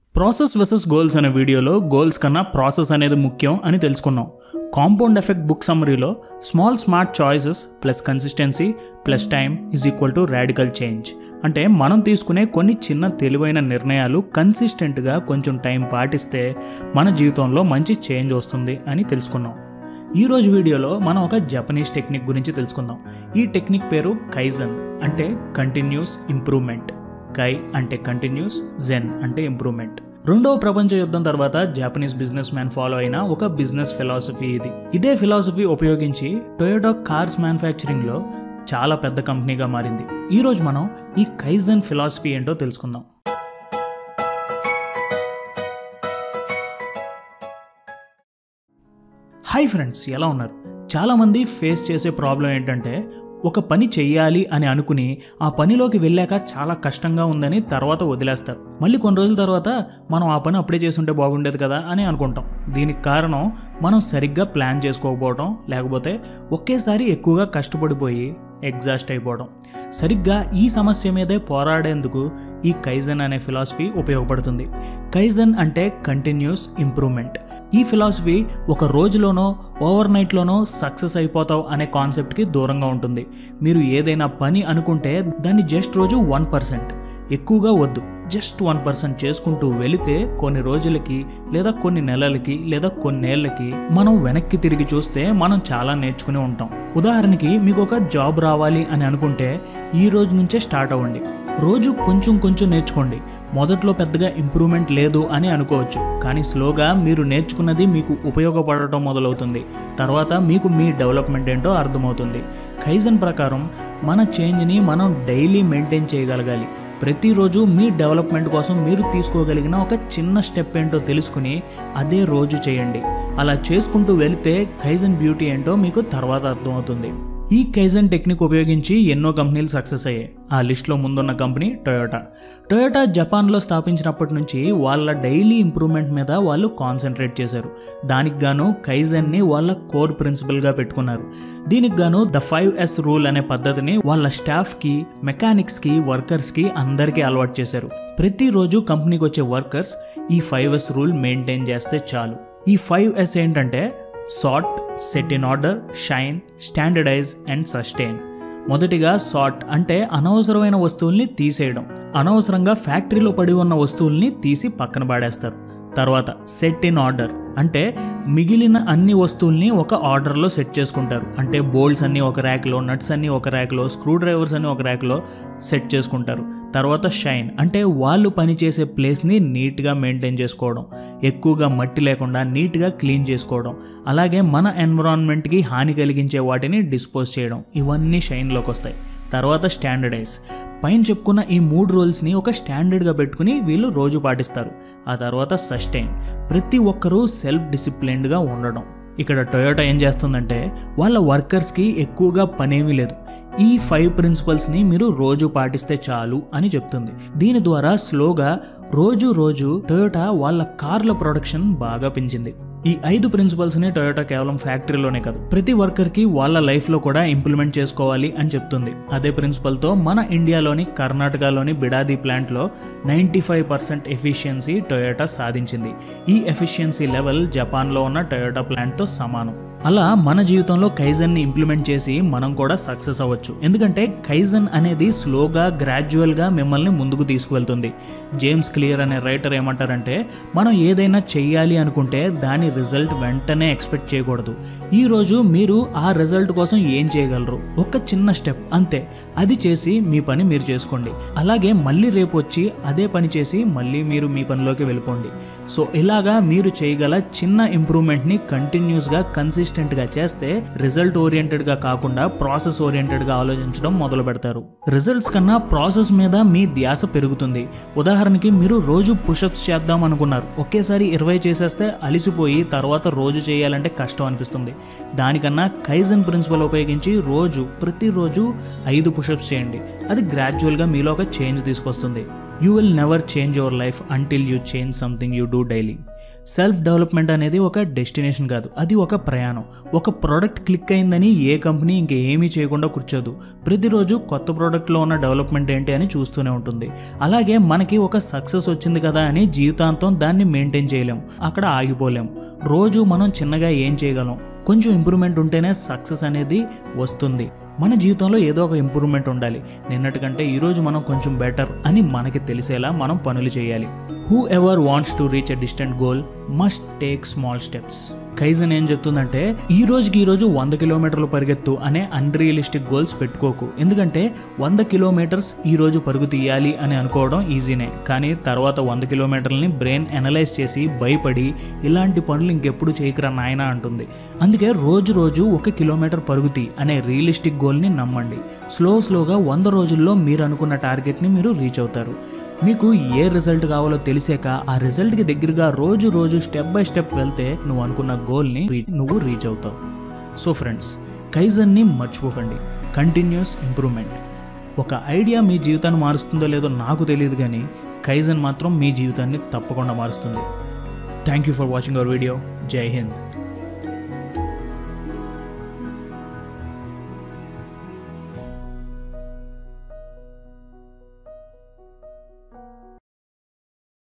process versus goals అనే వీడియోలో goals కన్నా ప్రాసెస్ అనేది ముఖ్యం అని తెలుసుకున్నాం కాంపౌండ్ ఎఫెక్ట్ బుక్ సమ్మరీలో small smart choices plus consistency plus time is equal to radical change అంటే మనం తీసుకునే కొన్ని చిన్న తెలివైన నిర్ణయాలు కన్సిస్టెంట్గా కొంచెం టైం పాటిస్తే మన జీవితంలో మంచి చేంజ్ వస్తుంది అని తెలుసుకున్నాం ఈ రోజు వీడియోలో మనం ఒక జపనీస్ టెక్నిక్ గురించి తెలుసుకుందాం ఈ టెక్నిక్ పేరు కైజన్ అంటే కంటిన్యూస్ ఇంప్రూవ్మెంట్ కై అంటే కంటిన్యూస్ జెన్ అంటే ఇంప్రూవ్మెంట్ రెండవ ప్రపంచ యుద్ధం తర్వాత జాపనీస్ బిజినెస్ మ్యాన్ ఫాలో అయిన ఒక బిజినెస్ ఫిలాసఫీ ఇది ఇదే ఫిలాసఫీ ఉపయోగించి టొయోటో కార్స్ మ్యానుఫ్యాక్చరింగ్ లో చాలా పెద్ద కంపెనీగా మారింది ఈ రోజు మనం ఈ కైజన్ ఫిలాసఫీ ఏంటో తెలుసుకుందాం హాయ్ ఫ్రెండ్స్ ఎలా ఉన్నారు చాలామంది ఫేస్ చేసే ప్రాబ్లం ఏంటంటే ఒక పని చెయ్యాలి అని అనుకుని ఆ పనిలోకి వెళ్ళాక చాలా కష్టంగా ఉందని తర్వాత వదిలేస్తారు మళ్ళీ కొన్ని రోజుల తర్వాత మనం ఆ పని అప్పుడే చేసుంటే బాగుండేది కదా అని అనుకుంటాం దీనికి కారణం మనం సరిగ్గా ప్లాన్ చేసుకోకపోవడం లేకపోతే ఒకేసారి ఎక్కువగా కష్టపడిపోయి ఎగ్జాస్ట్ అయిపోవడం సరిగ్గా ఈ సమస్య మీదే పోరాడేందుకు ఈ కైజన్ అనే ఫిలాసఫీ ఉపయోగపడుతుంది కైజన్ అంటే కంటిన్యూస్ ఇంప్రూవ్మెంట్ ఈ ఫిలాసఫీ ఒక రోజులోనో ఓవర్ నైట్లోనో సక్సెస్ అయిపోతావు అనే కాన్సెప్ట్కి దూరంగా ఉంటుంది మీరు ఏదైనా పని అనుకుంటే దాన్ని జస్ట్ రోజు వన్ పర్సెంట్ ఎక్కువగా వద్దు జస్ట్ వన్ పర్సెంట్ చేసుకుంటూ వెళితే కొన్ని రోజులకి లేదా కొన్ని నెలలకి లేదా కొన్నేళ్లకి మనం వెనక్కి తిరిగి చూస్తే మనం చాలా నేర్చుకుని ఉంటాం ఉదాహరణకి మీకు ఒక జాబ్ రావాలి అని అనుకుంటే ఈ రోజు నుంచే స్టార్ట్ అవ్వండి రోజు కొంచెం కొంచెం నేర్చుకోండి మొదట్లో పెద్దగా ఇంప్రూవ్మెంట్ లేదు అని అనుకోవచ్చు కానీ స్లోగా మీరు నేర్చుకున్నది మీకు ఉపయోగపడటం మొదలవుతుంది తర్వాత మీకు మీ డెవలప్మెంట్ ఏంటో అర్థమవుతుంది కైజన్ ప్రకారం మన చేంజ్ని మనం డైలీ మెయింటైన్ చేయగలగాలి ప్రతిరోజు మీ డెవలప్మెంట్ కోసం మీరు తీసుకోగలిగిన ఒక చిన్న స్టెప్ ఏంటో తెలుసుకుని అదే రోజు చేయండి అలా చేసుకుంటూ వెళితే కైజన్ బ్యూటీ ఏంటో మీకు తర్వాత అర్థమవుతుంది ఈ కైజన్ టెక్నిక్ ఉపయోగించి ఎన్నో కంపెనీలు సక్సెస్ అయ్యాయి ఆ లిస్ట్లో ముందున్న కంపెనీ టొయోటా టొయోటా జపాన్లో స్థాపించినప్పటి నుంచి వాళ్ళ డైలీ ఇంప్రూవ్మెంట్ మీద వాళ్ళు కాన్సన్ట్రేట్ చేశారు దానికి గాను కైజన్ని వాళ్ళ కోర్ ప్రిన్సిపల్గా పెట్టుకున్నారు దీనికి గాను ద ఫైవ్ ఎస్ రూల్ అనే పద్ధతిని వాళ్ళ స్టాఫ్కి మెకానిక్స్కి వర్కర్స్కి అందరికీ అలవాటు చేశారు ప్రతిరోజు కంపెనీకి వచ్చే వర్కర్స్ ఈ ఫైవ్ ఎస్ రూల్ మెయింటైన్ చేస్తే చాలు ఈ ఫైవ్ ఎస్ ఏంటంటే sort set in order shine standardise and sustain మొదటిగా సార్ట్ అంటే అనవసరమైన వస్తువుల్ని తీసేయడం అనవసరంగా ఫ్యాక్టరీలో పడి ఉన్న వస్తువుల్ని తీసి పక్కన పాడేస్తారు తర్వాత సెట్ ఇన్ ఆర్డర్ అంటే మిగిలిన అన్ని వస్తువుల్ని ఒక ఆర్డర్లో సెట్ చేసుకుంటారు అంటే బోల్ట్స్ అన్ని ఒక ర్యాక్లో నట్స్ అన్ని ఒక ర్యాక్లో స్క్రూ డ్రైవర్స్ అన్ని ఒక ర్యాక్లో సెట్ చేసుకుంటారు తర్వాత షైన్ అంటే వాళ్ళు పనిచేసే ప్లేస్ని నీట్గా మెయింటైన్ చేసుకోవడం ఎక్కువగా మట్టి లేకుండా నీట్గా క్లీన్ చేసుకోవడం అలాగే మన ఎన్విరాన్మెంట్కి హాని కలిగించే వాటిని డిస్పోజ్ చేయడం ఇవన్నీ షైన్లోకి వస్తాయి తర్వాత స్టాండర్డైజ్ పైన చెప్పుకున్న ఈ మూడు రూల్స్ని ఒక స్టాండర్డ్గా పెట్టుకుని వీళ్ళు రోజు పాటిస్తారు ఆ తర్వాత సస్టైన్ ప్రతి ఒక్కరూ సెల్ఫ్ డిసిప్లిన్డ్గా ఉండడం ఇక్కడ టొయోటా ఏం చేస్తుందంటే వాళ్ళ వర్కర్స్కి ఎక్కువగా పనేమీ లేదు ఈ ఫైవ్ ప్రిన్సిపల్స్ని మీరు రోజు పాటిస్తే చాలు అని చెప్తుంది దీని ద్వారా స్లోగా రోజు రోజు టొయోటా వాళ్ళ కార్ల ప్రొడక్షన్ బాగా పెంచింది ఈ ఐదు ప్రిన్సిపల్స్ని టొయోటా కేవలం ఫ్యాక్టరీలోనే కాదు ప్రతి వర్కర్కి వాళ్ళ లైఫ్లో కూడా ఇంప్లిమెంట్ చేసుకోవాలి అని చెప్తుంది అదే ప్రిన్సిపల్తో మన ఇండియాలోని కర్ణాటకలోని బిడాది ప్లాంట్లో ninety five percent efficiency Toyota సాధించింది ఈ ఎఫిషియన్సీ లెవెల్ జపాన్లో ఉన్న టొయోటా ప్లాంట్తో సమానం అలా మన జీవితంలో కైజన్ని ఇంప్లిమెంట్ చేసి మనం కూడా సక్సెస్ అవ్వచ్చు ఎందుకంటే కైజన్ అనేది స్లోగా గ్రాడ్యువల్గా మిమ్మల్ని ముందుకు తీసుకువెళ్తుంది జేమ్స్ క్లియర్ అనే రైటర్ ఏమంటారంటే మనం ఏదైనా చెయ్యాలి అనుకుంటే దాని రిజల్ట్ వెంటనే ఎక్స్పెక్ట్ చేయకూడదు ఈరోజు మీరు ఆ రిజల్ట్ కోసం ఏం చేయగలరు ఒక చిన్న స్టెప్ అంతే అది చేసి మీ పని మీరు చేసుకోండి అలాగే మళ్ళీ రేపు వచ్చి అదే పని చేసి మళ్ళీ మీరు మీ పనిలోకి వెళ్ళిపోండి సో ఇలాగా మీరు చేయగల చిన్న ఇంప్రూవ్మెంట్ని కంటిన్యూస్గా కన్సిస్టెంట్గా చేస్తే రిజల్ట్ ఓరియంటెడ్గా కాకుండా ప్రాసెస్ ఓరియంటెడ్గా ఆలోచించడం మొదలు పెడతారు రిజల్ట్స్ కన్నా ప్రాసెస్ మీద మీ ధ్యాస పెరుగుతుంది ఉదాహరణకి మీరు రోజు పుషప్స్ చేద్దాం అనుకున్నారు ఒకేసారి ఇరవై చేసేస్తే అలిసిపోయి తర్వాత రోజు చేయాలంటే కష్టం అనిపిస్తుంది దానికన్నా కైజన్ ప్రిన్సిపల్ ఉపయోగించి రోజు ప్రతిరోజు ఐదు పుషప్స్ చేయండి అది గ్రాడ్యువల్గా మీలో ఒక చేంజ్ తీసుకొస్తుంది you will never change your life until you change something you do daily self development అనేది ఒక డెస్టినేషన్ కాదు అది ఒక ప్రయాణం ఒక ప్రోడక్ట్ క్లిక్ అయిందని ఏ కంపెనీ ఇంక ఏమీ చేయకుండా కూర్చోదు ప్రతిరోజు కొత్త ప్రోడక్ట్లో ఉన్న డెవలప్మెంట్ ఏంటి అని చూస్తూనే ఉంటుంది అలాగే మనకి ఒక సక్సెస్ వచ్చింది కదా అని జీవితాంతం దాన్ని మెయింటైన్ చేయలేము అక్కడ ఆగిపోలేము రోజు మనం చిన్నగా ఏం చేయగలం కొంచెం ఇంప్రూవ్మెంట్ ఉంటేనే సక్సెస్ అనేది వస్తుంది మన జీవితంలో ఏదో ఒక ఇంప్రూవ్మెంట్ ఉండాలి నిన్నటికంటే ఈరోజు మనం కొంచెం బెటర్ అని మనకి తెలిసేలా మనం పనులు చేయాలి whoever wants to reach a distant goal must take small steps kaizen ఏం చెప్తుందంటే ఈ రోజుకి ఈ రోజు వంద కిలోమీటర్లు పరిగెత్తు అనే అన్రియలిస్టిక్ గోల్స్ పెట్టుకోకు ఎందుకంటే వంద కిలోమీటర్స్ ఈ రోజు పరుగు తీయాలి అని అనుకోవడం ఈజీనే కానీ తర్వాత వంద కిలోమీటర్లని బ్రెయిన్ అనలైజ్ చేసి భయపడి ఇలాంటి పనులు ఇంకెప్పుడు చేయకరా నాయన అంటుంది అందుకే రోజు రోజు ఒక కిలోమీటర్ పరుగుతీ అనే రియలిస్టిక్ గోల్ని నమ్మండి స్లో స్లోగా వంద రోజుల్లో మీరు అనుకున్న టార్గెట్ని మీరు రీచ్ అవుతారు మీకు ఏ రిజల్ట్ కావాలో తెలిసాక ఆ రిజల్ట్కి దగ్గరగా రోజు రోజు స్టెప్ బై స్టెప్ వెళ్తే నువ్వు అనుకున్న గోల్ని రీ- నువ్వు రీచ్ అవుతావు సో ఫ్రెండ్స్ కైజన్ని మర్చిపోకండి కంటిన్యూస్ ఇంప్రూవ్మెంట్ ఒక ఐడియా మీ జీవితాన్ని మారుస్తుందో లేదో నాకు తెలియదు కానీ కైజన్ మాత్రం మీ జీవితాన్ని తప్పకుండా మారుస్తుంది thank you for watching our video జై హింద్